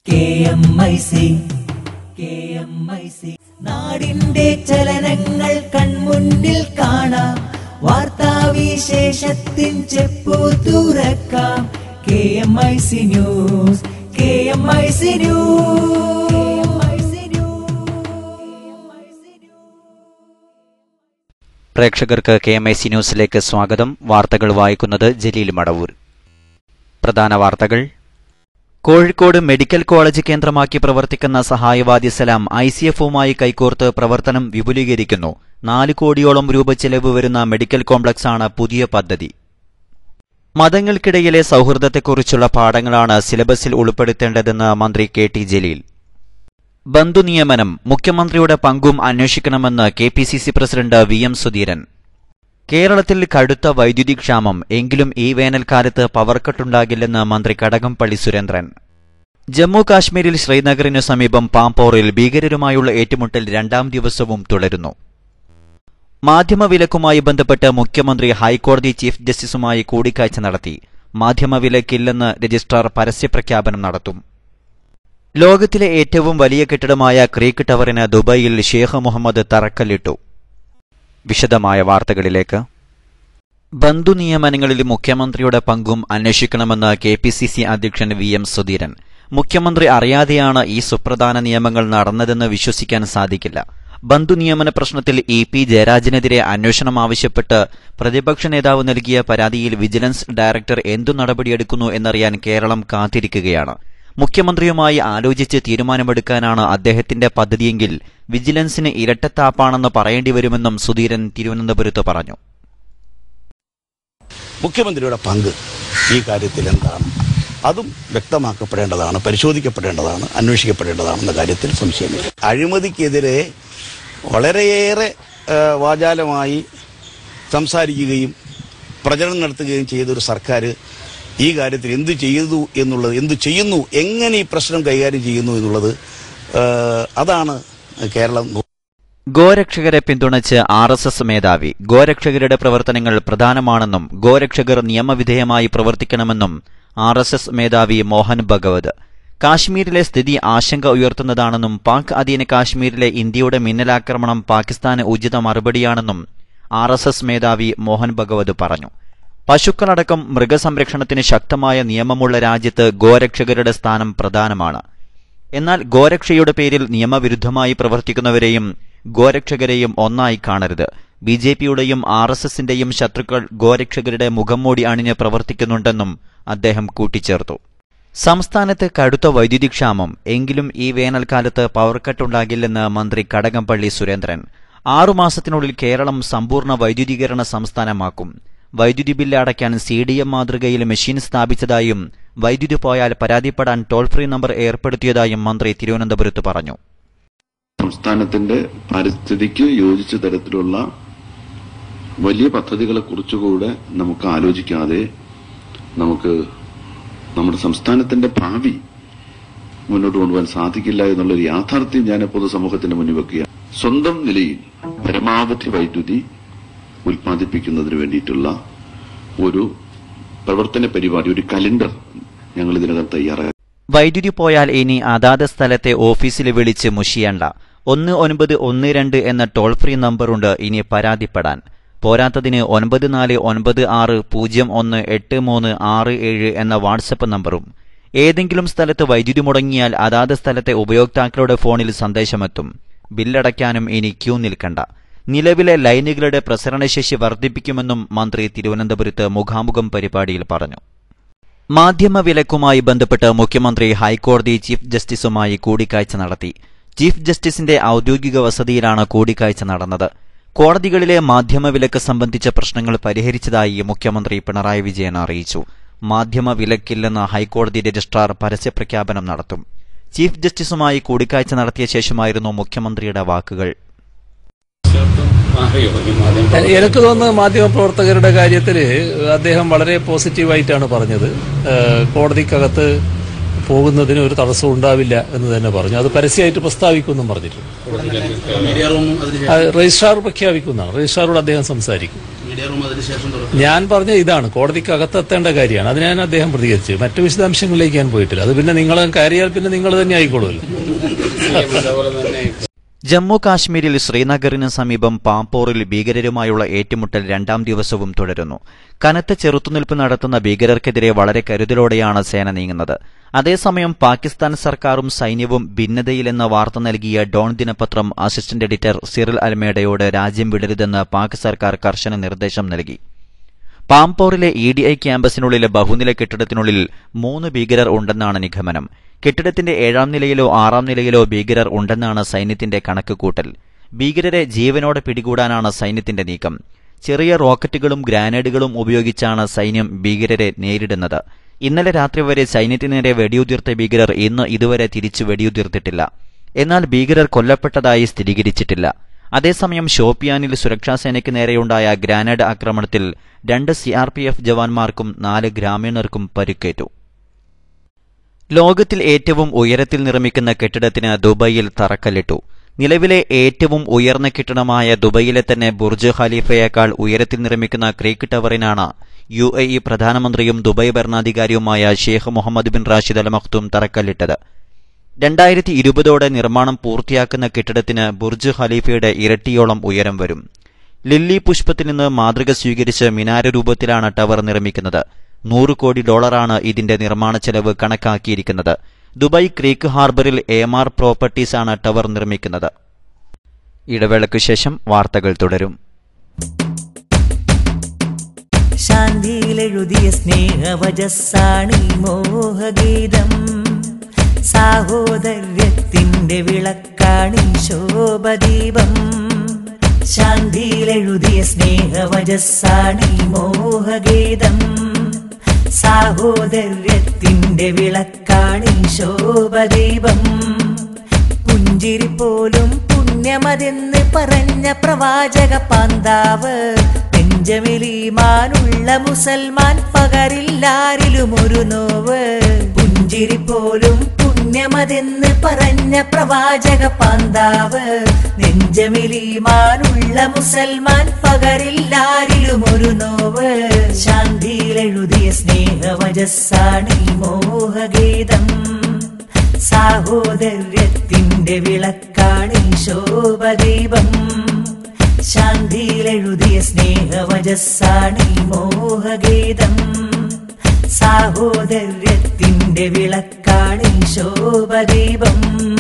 K M I C K M I C നാടിന്റെ ചലനങ്ങൾ കൺമുന്നിൽ കാണാം വാർത്താവിശേഷത്തിൻ ചെപ്പു തുറക്കാം K M I C news K M I C news പ്രേക്ഷകർക്ക് കെ എം ഐ സി ന്യൂസിലേക്ക് സ്വാഗതം വാർത്തകൾ വായിക്കുന്നത് ജലീൽ മടവൂർ പ്രധാന വാർത്തകൾ കോഴിക്കോട് മെഡിക്കൽ കോളേജ് കേന്ദ്രമാക്കി പ്രവർത്തിക്കുന്ന സഹായവാദി സലാം ഐ സി എഫുമായി കൈകോർത്ത് പ്രവർത്തനം വിപുലീകരിക്കുന്നു നാല് കോടിയോളം രൂപ ചെലവ് വരുന്ന മെഡിക്കൽ കോംപ്ലക്സാണ് പുതിയ പദ്ധതി മതങ്ങൾക്കിടയിലെ സൗഹൃദത്തെക്കുറിച്ചുള്ള പാഠങ്ങളാണ് സിലബസിൽ ഉൾപ്പെടുത്തേണ്ടതെന്ന് മന്ത്രി കെ ടി ജലീൽ ബന്ധുനിയമനം മുഖ്യമന്ത്രിയുടെ പങ്കും അന്വേഷിക്കണമെന്ന് K P C C president V M Sudheeran കേരളത്തിൽ കടുത്ത വൈദ്യുതി ക്ഷാമം എങ്കിലും ഈ വേനൽക്കാലത്ത് പവർ കട്ടുണ്ടാകില്ലെന്ന് മന്ത്രി കടകംപള്ളി സുരേന്ദ്രൻ ജമ്മു കാശ്മീരിൽ ശ്രീനഗറിനു സമീപം പാംപോറിൽ ഭീകരരുമായുള്ള ഏറ്റുമുട്ടൽ രണ്ടാം ദിവസവും തുടരുന്നു മാധ്യമവിലക്കുമായി ബന്ധപ്പെട്ട് മുഖ്യമന്ത്രി ഹൈക്കോടതി ചീഫ് ജസ്റ്റിസുമായി കൂടിക്കാഴ്ച നടത്തി മാധ്യമവിലക്കില്ലെന്ന് രജിസ്ട്രാർ പരസ്യപ്രഖ്യാപനം നടത്തും ലോകത്തിലെ ഏറ്റവും വലിയ കെട്ടിടമായ ക്രീക്ക് ടവറിന് ദുബായിൽ ഷേഖ് മുഹമ്മദ് തറക്കല്ലിട്ടു വിശദമായ വാർത്തകളിലേക്ക് ബന്ധുനിയമനങ്ങളിൽ മുഖ്യമന്ത്രിയുടെ പങ്കും അന്വേഷിക്കണമെന്ന് കെ പി സി സി അധ്യക്ഷൻ വി എം സുധീരൻ മുഖ്യമന്ത്രി അറിയാതെയാണ് ഈ സുപ്രധാന നിയമങ്ങൾ നടന്നതെന്ന് വിശ്വസിക്കാൻ സാധിക്കില്ല ബന്ധുനിയമന പ്രശ്നത്തിൽ ഇ പി ജയരാജനെതിരെ അന്വേഷണം ആവശ്യപ്പെട്ട് പ്രതിപക്ഷ നേതാവ് നൽകിയ പരാതിയിൽ വിജിലൻസ് ഡയറക്ടർ എന്തു നടപടിയെടുക്കുന്നു എന്നറിയാൻ കേരളം കാത്തിരിക്കുകയാണ് മുഖ്യമന്ത്രിയുമായി ആലോചിച്ച് തീരുമാനമെടുക്കാനാണ് അദ്ദേഹത്തിന്റെ പദ്ധതിയെങ്കിൽ വിജിലൻസിന് ഇരട്ടത്താപ്പാണെന്ന് പറയേണ്ടി വരുമെന്നും സുധീരൻ തിരുവനന്തപുരത്ത് പറഞ്ഞു മുഖ്യമന്ത്രിയുടെ പങ്ക് ഈ കാര്യത്തിൽ എന്താണ് അതും വ്യക്തമാക്കപ്പെടേണ്ടതാണ് പരിശോധിക്കപ്പെടേണ്ടതാണ് അന്വേഷിക്കപ്പെടേണ്ടതാണെന്ന കാര്യത്തിൽ സംശയമില്ല അഴിമതിക്കെതിരെ വളരെയേറെ ആ, വാചാലമായി സംസാരിക്കുകയും പ്രചരണം നടത്തുകയും ചെയ്തൊരു സർക്കാർ ഈ കാര്യത്തിൽ എന്ത് ചെയ്തു എന്നുള്ളത് എന്ത് ചെയ്യുന്നു എങ്ങനെ ഈ പ്രശ്നം കൈകാര്യം ചെയ്യുന്നു എന്നുള്ളത് ആ, അതാണ് കേരളം നോ- ഗോരക്ഷകരെ പിന്തുണച്ച് ആർ എസ് എസ് മേധാവി ഗോരക്ഷകരുടെ പ്രവർത്തനങ്ങൾ പ്രധാനമാണെന്നും ഗോരക്ഷകർ നിയമവിധേയമായി പ്രവർത്തിക്കണമെന്നും ആർ എസ് എസ് മേധാവി മോഹൻ ഭഗവത് കാശ്മീരിലെ സ്ഥിതി ആശങ്ക ഉയർത്തുന്നതാണെന്നും പാക് അധീന കാശ്മീരിലെ ഇന്ത്യയുടെ മിന്നലാക്രമണം പാകിസ്ഥാന് ഉചിത മറുപടിയാണെന്നും ആർ എസ് എസ് മേധാവി മോഹൻ ഭഗവത് പറഞ്ഞു പശുക്കളടക്കം മൃഗസംരക്ഷണത്തിന് ശക്തമായ നിയമമുള്ള രാജ്യത്ത് ഗോരക്ഷകരുടെ സ്ഥാനം പ്രധാനമാണ് എന്നാൽ ഗോരക്ഷയുടെ പേരിൽ നിയമവിരുദ്ധമായി പ്രവർത്തിക്കുന്നവരെയും ഗോരക്ഷകരെയും ഒന്നായി കാണരുത് ബി ജെ പിയുടെയും ആർ എസ് എസിന്റെയും ശത്രുക്കൾ ഗോരക്ഷകരുടെ മുഖംമൂടി അണിഞ്ഞ് പ്രവർത്തിക്കുന്നുണ്ടെന്നും അദ്ദേഹം കൂട്ടിച്ചേർത്തു സംസ്ഥാനത്ത് കടുത്ത വൈദ്യുതി ക്ഷാമം എങ്കിലും ഈ വേനൽക്കാലത്ത് പവർ കട്ടുണ്ടാകില്ലെന്ന് മന്ത്രി കടകംപള്ളി സുരേന്ദ്രൻ ആറുമാസത്തിനുള്ളിൽ കേരളം സമ്പൂർണ്ണ വൈദ്യുതീകരണ സംസ്ഥാനമാക്കും വൈദ്യുതി ബില്ല് അടയ്ക്കാൻ സി ഡി എം മാതൃകയിൽ മെഷീൻ സ്ഥാപിച്ചതായും വൈദ്യുതി പോയാൽ പരാതിപ്പെടാൻ ടോൾ ഫ്രീ നമ്പർ ഏർപ്പെടുത്തിയതായും മന്ത്രി തിരുവനന്തപുരത്ത് പറഞ്ഞു സംസ്ഥാനത്തിന്റെ പരിസ്ഥിതിക്ക് യോജിച്ച തരത്തിലുള്ള വലിയ പദ്ധതികളെ കുറിച്ചുകൂടെ നമുക്ക് ആലോചിക്കാതെ നമുക്ക് നമ്മുടെ സംസ്ഥാനത്തിന്റെ ഭാവി മുന്നോട്ട് കൊണ്ടുപോകാൻ സാധിക്കില്ല എന്നുള്ളൊരു യാഥാർത്ഥ്യം ഞാൻ പൊതുസമൂഹത്തിന് മുന്നിൽ വെക്കുക സ്വന്തം നിലയിൽ പരമാവധി വൈദ്യുതി ഉൽപ്പാദിപ്പിക്കുന്നതിന് വേണ്ടിയിട്ടുള്ള ഒരു പ്രവർത്തന പരിപാടി ഒരു കലണ്ടർ ഞങ്ങൾ ഇതിനകം തയ്യാറാക്കി വൈദ്യുതി പോയാൽ ഇനി അതാത് സ്ഥലത്തെ ഓഫീസിൽ വിളിച്ച് മുഷിയണ്ട ഒന്ന് ഒൻപത് ഒന്ന് രണ്ട് എന്ന ടോൾ ഫ്രീ നമ്പറുണ്ട് ഇനി പരാതിപ്പെടാൻ പോരാത്തതിന് ഒൻപത് നാല് ഒൻപത് ആറ് പൂജ്യം ഒന്ന് എട്ട് മൂന്ന് ആറ് ഏഴ് എന്ന വാട്സപ്പ് നമ്പറും ഏതെങ്കിലും സ്ഥലത്ത് വൈദ്യുതി മുടങ്ങിയാൽ അതാത് സ്ഥലത്തെ ഉപയോക്താക്കളുടെ ഫോണിൽ സന്ദേശമെത്തും ബില്ലടയ്ക്കാനും ഇനി ക്യൂ നിൽക്കണ്ട നിലവിലെ ലൈനുകളുടെ പ്രസരണശേഷി വർദ്ധിപ്പിക്കുമെന്നും മന്ത്രി തിരുവനന്തപുരത്ത് മുഖാമുഖം പരിപാടിയിൽ പറഞ്ഞു മാധ്യമവിലക്കുമായി ബന്ധപ്പെട്ട് മുഖ്യമന്ത്രി ഹൈക്കോടതി ചീഫ് ജസ്റ്റിസുമായി കൂടിക്കാഴ്ച നടത്തി ചീഫ് ജസ്റ്റിസിന്റെ ഔദ്യോഗിക വസതിയിലാണ് കൂടിക്കാഴ്ച നടന്നത് കോടതികളിലെ മാധ്യമവിലക്ക് സംബന്ധിച്ച പ്രശ്നങ്ങൾ പരിഹരിച്ചതായി മുഖ്യമന്ത്രി പിണറായി വിജയൻ അറിയിച്ചു മാധ്യമവിലക്കില്ലെന്ന് ഹൈക്കോടതി രജിസ്ട്രാർ പരസ്യപ്രഖ്യാപനം നടത്തും ചീഫ് ജസ്റ്റിസുമായി കൂടിക്കാഴ്ച നടത്തിയ ശേഷമായിരുന്നു മുഖ്യമന്ത്രിയുടെ വാക്കുകൾ എനിക്ക് തോന്നുന്നത് മാധ്യമപ്രവർത്തകരുടെ കാര്യത്തിൽ അദ്ദേഹം വളരെ പോസിറ്റീവായിട്ടാണ് പറഞ്ഞത് ഏഹ് കോടതിക്കകത്ത് പോകുന്നതിന് ഒരു തടസ്സവും ഉണ്ടാവില്ല എന്ന് തന്നെ പറഞ്ഞു അത് പരസ്യമായിട്ട് പ്രസ്താവിക്കുമെന്നും പറഞ്ഞിട്ടുണ്ട് അത് രജിസ്ട്രാർ പ്രഖ്യാപിക്കുന്നതാണ് രജിസ്ട്രാറോട് അദ്ദേഹം സംസാരിക്കും മീഡിയ റൂം അതിനുശേഷം തുറക്കും ഞാൻ പറഞ്ഞ ഇതാണ് കോടതിക്ക് അകത്തെത്തേണ്ട കാര്യമാണ് അതിനാണ് അദ്ദേഹം പ്രതികരിച്ചത് മറ്റു വിശദാംശങ്ങളിലേക്ക് ഞാൻ പോയിട്ടില്ല അത് പിന്നെ നിങ്ങൾ കയറിയാൽ പിന്നെ നിങ്ങൾ തന്നെ ആയിക്കോളുമല്ലോ അതേപോലെ തന്നെ ജമ്മു കാശ്മീരിൽ ശ്രീനഗറിന് സമീപം പാമ്പോറിൽ ഭീകരരുമായുള്ള ഏറ്റുമുട്ടൽ രണ്ടാം ദിവസവും തുടരുന്നു കനത്ത ചെറുത്തുനിൽപ്പ് നടത്തുന്ന ഭീകരർക്കെതിരെ വളരെ കരുതലോടെയാണ് സേന നീങ്ങുന്നത് അതേസമയം പാകിസ്ഥാൻ സർക്കാരും സൈന്യവും ഭിന്നതയിലെന്ന വാർത്ത നൽകിയ ഡോൺ ദിനപത്രം അസിസ്റ്റന്റ് എഡിറ്റർ സിറിൽ അൽമേഡയോട് രാജ്യം വിടരുതെന്ന് പാക് സർക്കാർ കർശന നിർദ്ദേശം നൽകി പാംപോറിലെ ഇ ഡി ഐ ക്യാമ്പസിനുള്ളിലെ ബഹുനില കെട്ടിടത്തിനുള്ളിൽ മൂന്ന് ഭീകരർ ഉണ്ടെന്നാണ് നിഗമനം കെട്ടിടത്തിന്റെ ഏഴാം നിലയിലോ ആറാം നിലയിലോ ഭീകരർ ഉണ്ടെന്നാണ് സൈന്യത്തിന്റെ കണക്കുകൂട്ടൽ ഭീകരരെ ജീവനോടെ പിടികൂടാനാണ് സൈന്യത്തിന്റെ നീക്കം ചെറിയ റോക്കറ്റുകളും ഗ്രാനേഡുകളും ഉപയോഗിച്ചാണ് സൈന്യം ഭീകരരെ നേരിടുന്നത് ഇന്നലെ രാത്രി വരെ സൈന്യത്തിന് നേരെ വെടിയുതിർത്ത ഭീകരർ ഇന്ന് ഇതുവരെ തിരിച്ചു വെടിയുതിർത്തിട്ടില്ല എന്നാൽ ഭീകരർ കൊല്ലപ്പെട്ടതായി സ്ഥിരീകരിച്ചിട്ടില്ല അതേസമയം ഷോപ്പിയാനിൽ സുരക്ഷാസേനയ്ക്ക് നേരെയുണ്ടായ ഗ്രാനേഡ് ആക്രമണത്തിൽ രണ്ട് സിആർപിഎഫ് ജവാന്മാർക്കും നാല് ഗ്രാമീണർക്കും പരിക്കേറ്റു ലോകത്തിൽ ഏറ്റവും ഉയരത്തിൽ നിർമ്മിക്കുന്ന കെട്ടിടത്തിന് ദുബൈയിൽ തറക്കല്ലിട്ടു നിലവിലെ ഏറ്റവും ഉയർന്ന കെട്ടിടമായ ദുബൈയിലെ തന്നെ ബുർജ് ഖലീഫയേക്കാൾ ഉയരത്തിൽ നിർമ്മിക്കുന്ന ക്രീക്ക് ടവറിനാണ് യു എ ഇ പ്രധാനമന്ത്രിയും ദുബൈ ഭരണാധികാരിയുമായ Sheikh Mohammed bin Rashid Al Maktoum തറക്കല്ലിട്ടത് രണ്ടായിരത്തി ഇരുപതോടെ നിർമ്മാണം പൂർത്തിയാക്കുന്ന കെട്ടിടത്തിന് ബുർജ് ഖലീഫയുടെ ഇരട്ടിയോളം ഉയരം വരും ലില്ലി പുഷ്പത്തിൽ നിന്ന് മാതൃക സ്വീകരിച്ച് മിനാര രൂപത്തിലാണ് ടവർ നിർമ്മിക്കുന്നത് നൂറ് കോടി ഡോളറാണ് ഇതിന്റെ നിർമ്മാണ ചെലവ് കണക്കാക്കിയിരിക്കുന്നത് ദുബായ് ക്രീക്ക് ഹാർബറിൽ എമാർ പ്രോപ്പർട്ടീസ് ആണ് ടവർ നിർമ്മിക്കുന്നത് ഇടവേളയ്ക്കു ശേഷം വാർത്തകൾ തുടരും ശാന്തിയിലെഴുതിയ സ്നേഹവജസ്സാണി മോഹഗീതം സാഹോദര്യത്തിന്റെ വിളക്കാണി ശോഭദീപം ശാന്തിയിലെഴുതിയ സ്നേഹവജസ്സാണി മോഹഗീതം സാഹോദര്യത്തിന്റെ വിളക്കാണി ശോഭദീപം പുഞ്ചിരി പോലും പുണ്യമതെന്ന് പറഞ്ഞ പ്രവാചക പാന്താവ് നെഞ്ചമിലീമാനുള്ള മുസൽമാൻ പകരില്ലാരിലും ഒരു നോവ് പുഞ്ചിരി പോലും പുണ്യമതെന്ന് പറഞ്ഞ പ്രവാചക പാന്താവ് നെഞ്ചമിലീമാനുള്ള മുസൽമാൻ പകരില്ലാരിലും ഒരു നോവ് ശാന്തിയിലെഴുതിയ സ്നേഹവജസ്സാണി മോഹഗീതം സാഹോദര്യത്തിന്റെ വിളക്കാണി ശോഭദീപം ശാന്തിയിലെഴുതിയ സ്നേഹവജസ്സാണി മോഹഗീതം സാഹോദര്യത്തിന്റെ വിളക്കാണി ശോഭദീപം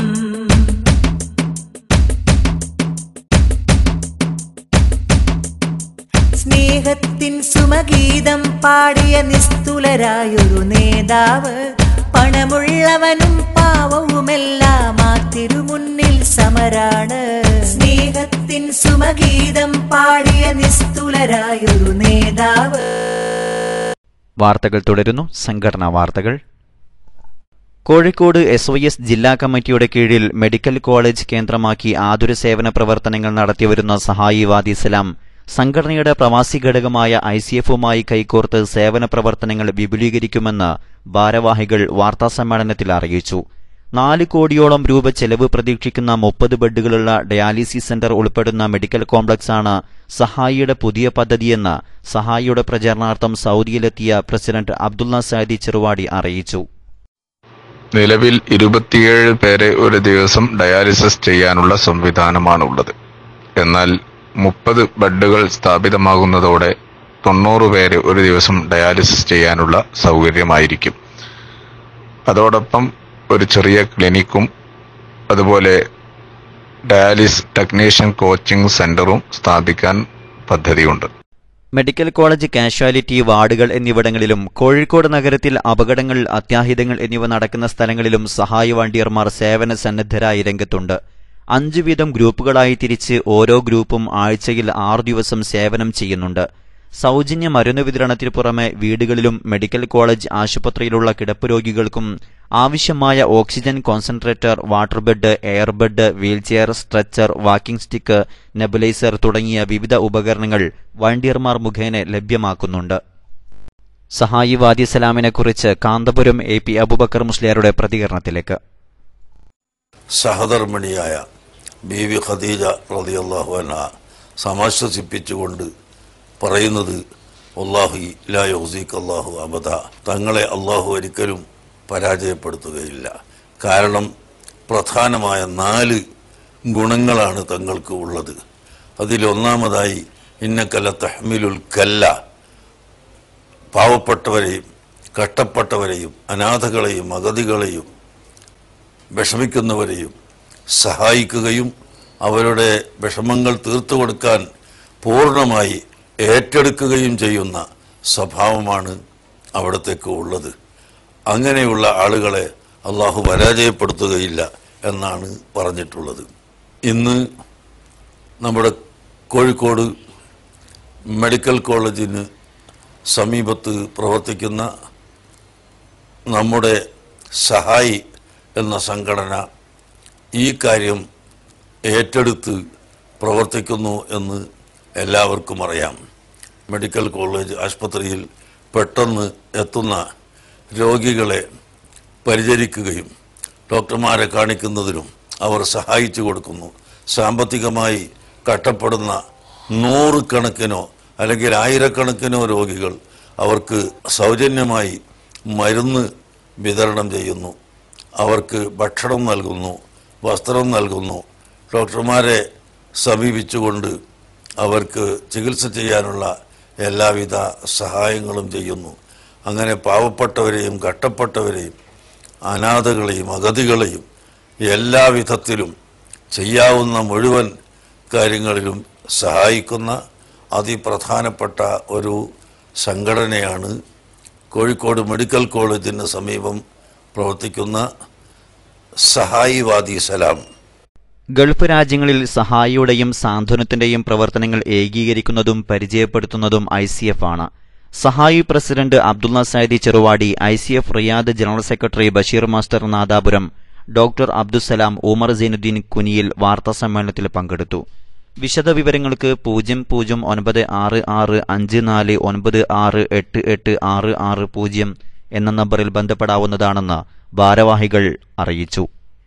സ്നേഹത്തിൻ സുമഗീതം പാടിയ നിസ്തുലരായൊരു നേതാവ് പണമുള്ളവനും പാവവുമെല്ലാം ആ തിരുമുന്നിൽ സമരാണ് സ്നേഹത്തിൻ സുമഗീതം പാടിയ നിസ്തുലരായൊരു നേതാവ് വാർത്തകൾ തുടരുന്നു സംഘടനാ വാർത്തകൾ കോഴിക്കോട് എസ് വൈ എസ് ജില്ലാ കമ്മിറ്റിയുടെ കീഴിൽ മെഡിക്കൽ കോളേജ് കേന്ദ്രമാക്കി ആതുര സേവന പ്രവർത്തനങ്ങൾ നടത്തിവരുന്ന സഹായി വാദിസലാം സംഘടനയുടെ പ്രവാസി ഘടകമായ ഐ സി എഫുമായി കൈകോർത്ത് സേവന പ്രവർത്തനങ്ങൾ വിപുലീകരിക്കുമെന്ന് ഭാരവാഹികൾ വാർത്താസമ്മേളനത്തിൽ അറിയിച്ചു നാല് കോടിയോളം രൂപ ചെലവ് പ്രതീക്ഷിക്കുന്ന മുപ്പത് ബെഡുകളുള്ള ഡയാലിസിസ് സെന്റർ ഉൾപ്പെടുന്ന മെഡിക്കൽ കോംപ്ലക്സാണ് സഹായിയുടെ പുതിയ പദ്ധതിയെന്ന് സഹായിയുടെ പ്രചരണാർത്ഥം സൗദിയിലെത്തിയ പ്രസിഡന്റ് അബ്ദുള്ള സാദി ചെറുവാടി അറിയിച്ചു നിലവിൽ ഇരുപത്തിയേഴ് പേരെ ഒരു ദിവസം ഡയാലിസിസ് ചെയ്യാനുള്ള സംവിധാനമാണുള്ളത് എന്നാൽ മുപ്പത് ബെഡുകൾ സ്ഥാപിതമാകുന്നതോടെ തൊണ്ണൂറ് പേര് ഒരു ദിവസം ഡയാലിസിസ് ചെയ്യാനുള്ള സൗകര്യമായിരിക്കും അതോടൊപ്പം ഒരു ചെറിയ ക്ലിനിക്കും അതുപോലെ ഡയാലിസ് ടെക്നീഷ്യൻ കോച്ചിംഗ് സെന്ററും സ്ഥാപിക്കാൻ പദ്ധതിയുണ്ട് മെഡിക്കൽ കോളേജ് കാഷ്വാലിറ്റി വാർഡുകൾ എന്നിവിടങ്ങളിലും കോഴിക്കോട് നഗരത്തിൽ അപകടങ്ങൾ അത്യാഹിതങ്ങൾ എന്നിവ നടക്കുന്ന സ്ഥലങ്ങളിലും സഹായ വണ്ടിയർമാർ സേവന സന്നദ്ധരായി രംഗത്തുണ്ട് അഞ്ചു വീതം ഗ്രൂപ്പുകളായി തിരിച്ച് ഓരോ ഗ്രൂപ്പും ആഴ്ചയിൽ ആറു ദിവസം സേവനം ചെയ്യുന്നുണ്ട് സൗജന്യ മരുന്ന് വിതരണത്തിന് പുറമെ വീടുകളിലും മെഡിക്കൽ കോളേജ് ആശുപത്രിയിലുള്ള കിടപ്പ് രോഗികൾക്കും ആവശ്യമായ oxygen concentrator water bed air bed wheelchair stretcher walking stick nebuliser തുടങ്ങിയ വിവിധ ഉപകരണങ്ങൾ വണ്ടിയർമാർ മുഖേന ലഭ്യമാക്കുന്നുണ്ട് സഹായി വാദിസലാമിനെക്കുറിച്ച് കാന്തപുരം എ പി അബുബക്കർ മുസ്ലിയാരുടെ പ്രതികരണത്തിലേക്ക് സഹധർമ്മിണിയായ ബീവി ഖദീജ റളിയല്ലാഹു അൻഹ സമാശ്വസിപ്പിച്ചുകൊണ്ട് പറയുന്നത് അള്ളാഹു ലാ യൗസീഖ് അള്ളാഹു അബദ തങ്ങളെ അള്ളാഹു ഒരിക്കലും പരാജയപ്പെടുത്തുകയില്ല കാരണം പ്രധാനമായ നാല് ഗുണങ്ങളാണ് തങ്ങൾക്ക് ഉള്ളത് അതിലൊന്നാമതായി ഇന്നക്കല്ല തഹ്മിലുൽ കല്ല പാവപ്പെട്ടവരെയും കഷ്ടപ്പെട്ടവരെയും അനാഥകളെയും അഗതികളെയും വിഷമിക്കുന്നവരെയും സഹായിക്കുകയും അവരുടെ വിഷമങ്ങൾ തീർത്തു കൊടുക്കാൻ പൂർണ്ണമായി ഏറ്റെടുക്കുകയും ചെയ്യുന്ന സ്വഭാവമാണ് അവിടത്തേക്ക് ഉള്ളത് അങ്ങനെയുള്ള ആളുകളെ അള്ളാഹു പരാജയപ്പെടുത്തുകയില്ല എന്നാണ് പറഞ്ഞിട്ടുള്ളത് ഇന്ന് നമ്മുടെ കോഴിക്കോട് മെഡിക്കൽ കോളേജിന് സമീപത്ത് പ്രവർത്തിക്കുന്ന നമ്മുടെ സഹായി എന്ന സംഘടന ഈ കാര്യം ഏറ്റെടുത്ത് പ്രവർത്തിക്കുന്നു എന്ന് എല്ലാവർക്കും അറിയാം മെഡിക്കൽ കോളേജ് ആശുപത്രിയിൽ പെട്ടെന്ന് എത്തുന്ന രോഗികളെ പരിചരിക്കുകയും ഡോക്ടർമാരെ കാണിക്കുന്നതിനും അവർ സഹായിച്ചു കൊടുക്കുന്നു സാമ്പത്തികമായി കഷ്ടപ്പെടുന്ന നൂറുകണക്കിനോ അല്ലെങ്കിൽ ആയിരക്കണക്കിനോ രോഗികൾ അവർക്ക് സൗജന്യമായി മരുന്ന് വിതരണം ചെയ്യുന്നു അവർക്ക് ഭക്ഷണം നൽകുന്നു വസ്ത്രം നൽകുന്നു ഡോക്ടർമാരെ സമീപിച്ചുകൊണ്ട് അവർക്ക് ചികിത്സ ചെയ്യാനുള്ള എല്ലാവിധ സഹായങ്ങളും ചെയ്യുന്നു അങ്ങനെ പാവപ്പെട്ടവരെയും കഷ്ടപ്പെട്ടവരെയും അനാഥകളെയും അഗതികളെയും എല്ലാവിധത്തിലും ചെയ്യാവുന്ന മുഴുവൻ കാര്യങ്ങളിലും സഹായിക്കുന്ന അതിപ്രധാനപ്പെട്ട ഒരു സംഘടനയാണ് കോഴിക്കോട് മെഡിക്കൽ കോളേജിന് സമീപം പ്രവർത്തിക്കുന്ന സഹായിവാദി സലാം ഗൾഫ് രാജ്യങ്ങളിൽ സഹായിയുടെയും സാന്ത്വനത്തിന്റെയും പ്രവർത്തനങ്ങൾ ഏകീകരിക്കുന്നതും പരിചയപ്പെടുത്തുന്നതും ഐ സി എഫ് ആണ് Sahayi president Abdullah Saidi Cheruvadi I C F Riyadh general secretary Basheer master Nadapuram doctor Abdussalam Umar Zainuddin Kuniyil വാർത്താസമ്മേളനത്തിൽ പങ്കെടുത്തു വിശദവിവരങ്ങൾക്ക് പൂജ്യം പൂജ്യം ഒൻപത് ആറ് ആറ് അഞ്ച് നാല് ഒൻപത് ആറ് എട്ട് എട്ട് ആറ് ആറ് പൂജ്യം എന്ന നമ്പറിൽ ബന്ധപ്പെടാവുന്നതാണെന്ന് ഭാരവാഹികൾ അറിയിച്ചു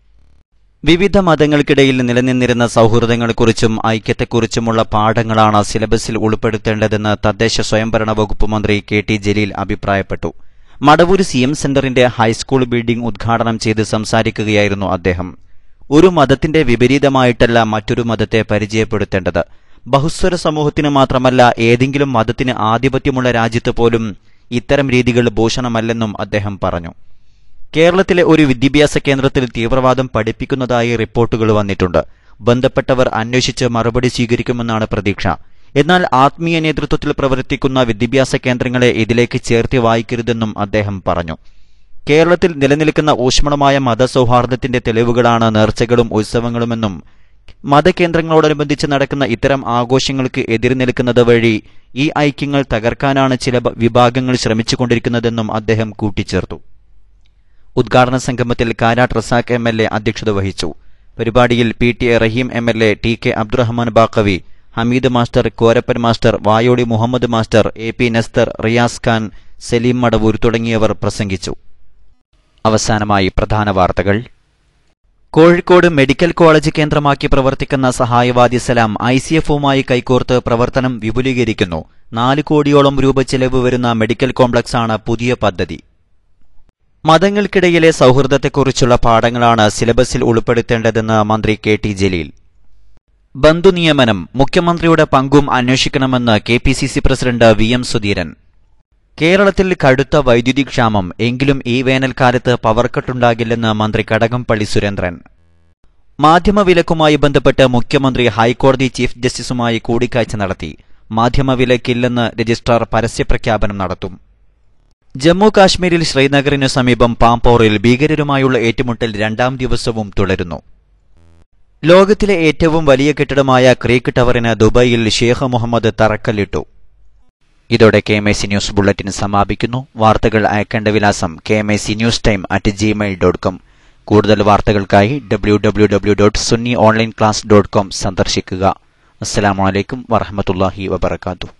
വിവിധ മതങ്ങൾക്കിടയിൽ നിലനിന്നിരുന്ന സൗഹൃദങ്ങളെക്കുറിച്ചും ഐക്യത്തെക്കുറിച്ചുമുള്ള പാഠങ്ങളാണ് സിലബസിൽ ഉൾപ്പെടുത്തേണ്ടതെന്ന് തദ്ദേശ സ്വയംഭരണ വകുപ്പ് മന്ത്രി കെ ടി ജലീൽ അഭിപ്രായപ്പെട്ടു മടവൂർ സി എം സെന്ററിന്റെ ഹൈസ്കൂൾ ബിൽഡിംഗ് ഉദ്ഘാടനം ചെയ്ത് സംസാരിക്കുകയായിരുന്നു അദ്ദേഹം ഒരു മതത്തിന്റെ വിപരീതമായിട്ടല്ല മറ്റൊരു മതത്തെ പരിചയപ്പെടുത്തേണ്ടത് ബഹുസ്വര സമൂഹത്തിന് മാത്രമല്ല ഏതെങ്കിലും മതത്തിന് ആധിപത്യമുള്ള രാജ്യത്ത് പോലും ഇത്തരം രീതികൾ ഭൂഷണമല്ലെന്നും അദ്ദേഹം പറഞ്ഞു കേരളത്തിലെ ഒരു വിദ്യാഭ്യാസ കേന്ദ്രത്തിൽ തീവ്രവാദം പഠിപ്പിക്കുന്നതായി റിപ്പോർട്ടുകൾ വന്നിട്ടുണ്ട് ബന്ധപ്പെട്ടവർ അന്വേഷിച്ച് മറുപടി സ്വീകരിക്കുമെന്നാണ് പ്രതീക്ഷ എന്നാൽ ആത്മീയ നേതൃത്വത്തിൽ പ്രവർത്തിക്കുന്ന വിദ്യാഭ്യാസ കേന്ദ്രങ്ങളെ ഇതിലേക്ക് ചേർത്തി വായിക്കരുതെന്നും അദ്ദേഹം പറഞ്ഞു കേരളത്തിൽ നിലനിൽക്കുന്ന ഊഷ്മളമായ മതസൗഹാർദ്ദത്തിന്റെ തെളിവുകളാണ് നേർച്ചകളും ഉത്സവങ്ങളുമെന്നും മതകേന്ദ്രങ്ങളോടനുബന്ധിച്ച് നടക്കുന്ന ഇത്തരം ആഘോഷങ്ങൾക്ക് എതിര് നിൽക്കുന്നത് വഴി ഈ ഐക്യങ്ങൾ തകർക്കാനാണ് ചില ബ- വിഭാഗങ്ങൾ ശ്രമിച്ചുകൊണ്ടിരിക്കുന്നതെന്നും അദ്ദേഹം കൂട്ടിച്ചേർത്തു ഉദ്ഘാടന സംഗമത്തിൽ Karat Razak M L A അധ്യക്ഷത വഹിച്ചു പരിപാടിയിൽ P T A Rahim M L A T K Abdurahman Baqavi Hameed master Korappan master Vayodi Muhammad master A P Nasthar Riyas Khan Saleem Madavoor തുടങ്ങിയവർ പ്രസംഗിച്ചു അവസാനമായി പ്രധാന വാർത്തകൾ കോഴിക്കോട് മെഡിക്കൽ കോളേജ് കേന്ദ്രമാക്കി പ്രവർത്തിക്കുന്ന സഹായവാദി സലാം ഐ സി എഫുമായി കൈകോർത്ത് പ്രവർത്തനം വിപുലീകരിക്കുന്നു നാല് കോടിയോളം രൂപ ചെലവ് വരുന്ന മെഡിക്കൽ കോംപ്ലക്സാണ് പുതിയ പദ്ധതി മതങ്ങൾക്കിടയിലെ സൗഹൃദത്തെക്കുറിച്ചുള്ള പാഠങ്ങളാണ് സിലബസിൽ ഉൾപ്പെടുത്തേണ്ടതെന്ന് മന്ത്രി കെ ടി ജലീൽ ബന്ധുനിയമനം മുഖ്യമന്ത്രിയുടെ പങ്കും അന്വേഷിക്കണമെന്ന് K P C C president V M Sudheeran കേരളത്തിൽ കടുത്ത വൈദ്യുതി ക്ഷാമം എങ്കിലും ഈ വേനൽക്കാലത്ത് പവർ കട്ടുണ്ടാകില്ലെന്ന് മന്ത്രി കടകംപള്ളി സുരേന്ദ്രൻ മാധ്യമവിലക്കുമായി ബന്ധപ്പെട്ട് മുഖ്യമന്ത്രി ഹൈക്കോടതി ചീഫ് ജസ്റ്റിസുമായി കൂടിക്കാഴ്ച നടത്തി മാധ്യമവിലക്കില്ലെന്ന് രജിസ്ട്രാർ പരസ്യപ്രഖ്യാപനം നടത്തും ജമ്മു കാശ്മീരിൽ ശ്രീനഗറിനു സമീപം പാമ്പോറിൽ ഭീകരരുമായുള്ള ഏറ്റുമുട്ടൽ രണ്ടാം ദിവസവും തുടരുന്നു ലോകത്തിലെ ഏറ്റവും വലിയ കെട്ടിടമായ ക്രീക്ക് ടവറിന് ദുബായിൽ ഷേഖ് മുഹമ്മദ് തറക്കല്ലിട്ടു ഇതോടെ K M I C news bulletin സമാപിക്കുന്നു വാർത്തകൾ അയക്കേണ്ട വിലാസം K M I C news time at Gmail dot com കൂടുതൽ വാർത്തകൾക്കായി W W W dot Sunni online class dot com സന്ദർശിക്കുക അസ്സലാമലൈക്കും വറഹമത്തല്ലാഹി വബർക്കാത്തു